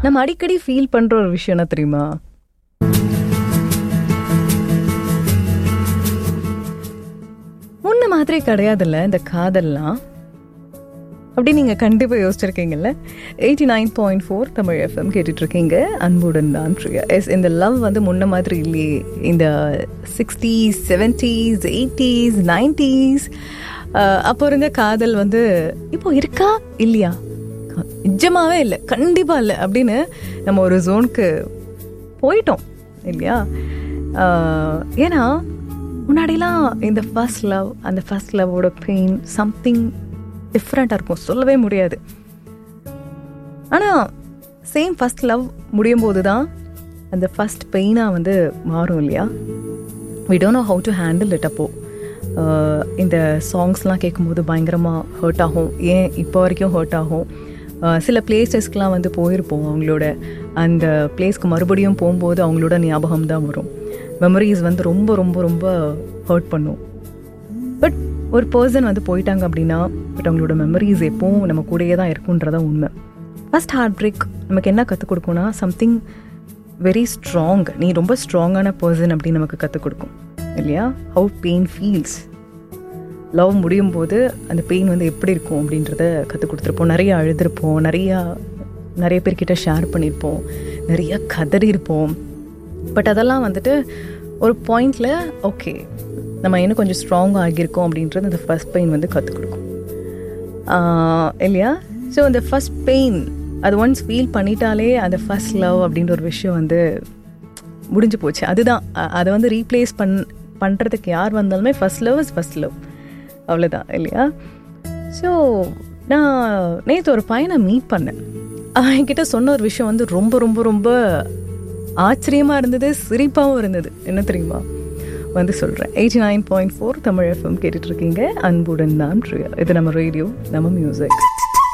நம்ம அடிக்கடி ஃபீல் பண்ற ஒரு விஷயம் என்ன தெரியுமா முன்ன மாதிரி கிடையாதுல்ல இந்த காதல்லாம் அப்படி நீங்கள் கண்டிப்பாக யோசிச்சிருக்கீங்கல்ல eighty nine point four Tamil FM கேட்டுட்ருக்கீங்க அன்புடன் தான் பிரியா எஸ் இந்த லவ் வந்து முன்ன மாதிரி இல்லையே இந்த சிக்ஸ்டீஸ் செவன்டீஸ் எயிட்டிஸ் நைன்டீஸ் அப்போ இருந்த காதல் வந்து இப்போ இருக்கா இல்லையா நிஜமாவே இல்லை கண்டிப்பாக இல்லை அப்படின்னு நம்ம ஒரு ஜோனுக்கு போயிட்டோம் இல்லையா ஆஹ் ஏன்னா முன்னாடிலாம் இந்த ஃபர்ஸ்ட் லவ் அந்த ஃபர்ஸ்ட் லவ்வோட பெயின் சம்திங் டிஃப்ரெண்ட்டாக இருக்கும் சொல்லவே முடியாது ஆனால் சேம் ஃபர்ஸ்ட் லவ் முடியும் போது தான் அந்த ஃபர்ஸ்ட் பெயினாக வந்து மாறும் இல்லையா we don't know how to handle it அப்போ ஆஹ் இந்த சாங்ஸ்லாம் கேட்கும்போது பயங்கரமாக ஹர்ட் ஆகும் ஏன் இப்போ வரைக்கும் ஹர்ட் ஆகும் ஆஹ் சில பிளேசஸ்க்கெலாம் வந்து போயிருப்போம் அவங்களோட அந்த பிளேஸ்க்கு மறுபடியும் போகும்போது அவங்களோட ஞாபகம் தான் வரும் மெமரிஸ் வந்து ரொம்ப ரொம்ப ரொம்ப ஹர்ட் பண்ணும் பட் ஒரு பர்சன் வந்து போயிட்டாங்க அப்படின்னா பட் அவங்களோட மெமரிஸ் எப்பவும் நம்ம கூடயே தான் இருக்குன்றதா உண்மை ஃபர்ஸ்ட் ஹார்ட் பிரேக் நமக்கு என்ன கற்றுக் கொடுக்கும்னா சம்திங் வெரி ஸ்ட்ராங் நீ ரொம்ப ஸ்ட்ராங்கான பர்சன் அப்படின்னு நமக்கு கற்றுக் கொடுக்கும் இல்லையா ஹவு பெயின் ஃபீல்ஸ் லவ் முடியும் போது அந்த பெயின் வந்து எப்படி இருக்கும் அப்படின்றத கற்றுக் கொடுத்துருப்போம் நிறைய அழுதுருப்போம் நிறையா நிறைய பேர்கிட்ட ஷேர் பண்ணியிருப்போம் நிறைய கதறி இருப்போம் பட் அதெல்லாம் வந்துட்டு ஒரு பாயிண்டில் ஓகே நம்ம இன்னும் கொஞ்சம் ஸ்ட்ராங் ஆகியிருக்கோம் அப்படின்றது அந்த ஃபர்ஸ்ட் பெயின் வந்து கற்றுக் கொடுக்கும் ஆஹ் இல்லையா ஸோ அந்த ஃபர்ஸ்ட் பெயின் அது ஒன்ஸ் ஃபீல் பண்ணிட்டாலே அந்த ஃபர்ஸ்ட் லவ் அப்படின்ற ஒரு விஷயம் வந்து முடிஞ்சு போச்சு அதுதான் அ- அதை வந்து ரீப்ளேஸ் பண் பண்ணுறதுக்கு யார் வந்தாலுமே first love is first love அவ்வளோதான் இல்லையா ஸோ நான் நேற்று ஒரு பையனை மீட் பண்ணேன் அவன் என்கிட்ட சொன்ன ஒரு விஷயம் வந்து ரொம்ப ரொம்ப ரொம்ப ஆச்சரியமாக இருந்தது சிரிப்பாகவும் இருந்தது என்ன தெரியுமா வந்து சொல்கிறேன் eighty nine point four Tamil FM கேட்டுட்ருக்கீங்க அன்புடன் தான் பிரியா இது நம்ம ரேடியோ நம்ம மியூசிக்